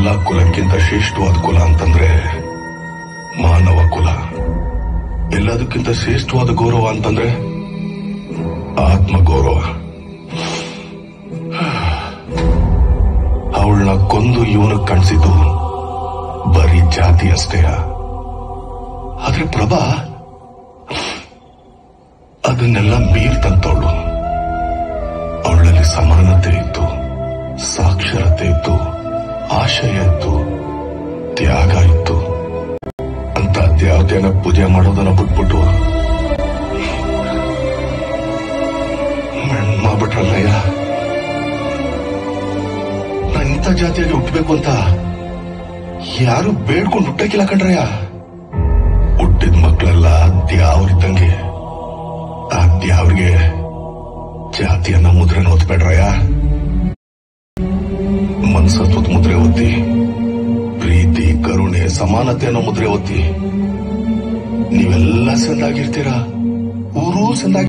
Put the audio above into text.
ಎಲ್ಲ ಕುಲಕ್ಕಿಂತ ಶ್ರೇಷ್ಠವಾದ ಕುಲ ಅಂತಂದ್ರೆ ಮಾನವ ಕುಲ ಎಲ್ಲದಕ್ಕಿಂತ ಶ್ರೇಷ್ಠವಾದ ಗೌರವ ಅಂತಂದ್ರೆ ಆತ್ಮ ಗೌರವ ಅವಳನ್ನ ಕೊಂದು ಇವನು ಕಾಣಿಸಿದ್ದು ಬರೀ ಜಾತಿ ಅಷ್ಟೇ ಆದ್ರೆ ಪ್ರಭಾ ಅದನ್ನೆಲ್ಲ ಮೀರ್ತಂತವಳು ಅವಳಲ್ಲಿ ಸಮಾನತೆ ಇತ್ತು ಸಾಕ್ಷರತೆ ಇತ್ತು ಆಶಯ ಇತ್ತು ತ್ಯಾಗ ಇತ್ತು ಅಂತ ದ್ಯಾವ್ದೇನ ಪೂಜೆ ಮಾಡೋದನ್ನ ಬಿಟ್ಬಿಟ್ಟು ಮಾಡ್ಬಿಟ್ರಲ್ಲಯ್ಯ ನಾ ಇಂಥ ಜಾತಿಯಲ್ಲಿ ಹುಟ್ಟಬೇಕು ಅಂತ ಯಾರು ಬೇಡ್ಕೊಂಡು ಹುಟ್ಟಕ್ಕಿಲ್ಲ ಕಣ್ರಯ್ಯ ಹುಟ್ಟಿದ ಮಕ್ಕಳೆಲ್ಲ ದ್ಯಾವ್ರಿದ್ದಂಗೆ ಆ ದ್ಯಾವ್ರಿಗೆ ಜಾತಿಯನ್ನ ಮುದ್ರೆನ ಒತ್ಬೇಡ್ರಯ್ಯ ಮನ್ಸತ್ವದ ಮುದ್ರೆ ಒತ್ತಿ ಪ್ರೀತಿ ಕರುಣೆ ಸಮಾನತೆ ಅನ್ನೋ ಮುದ್ರೆ ಒತ್ತಿ ನೀವೆಲ್ಲ ಸಂದಾಗಿರ್ತೀರಾ ಊರೂ ಸಂದಾಗಿ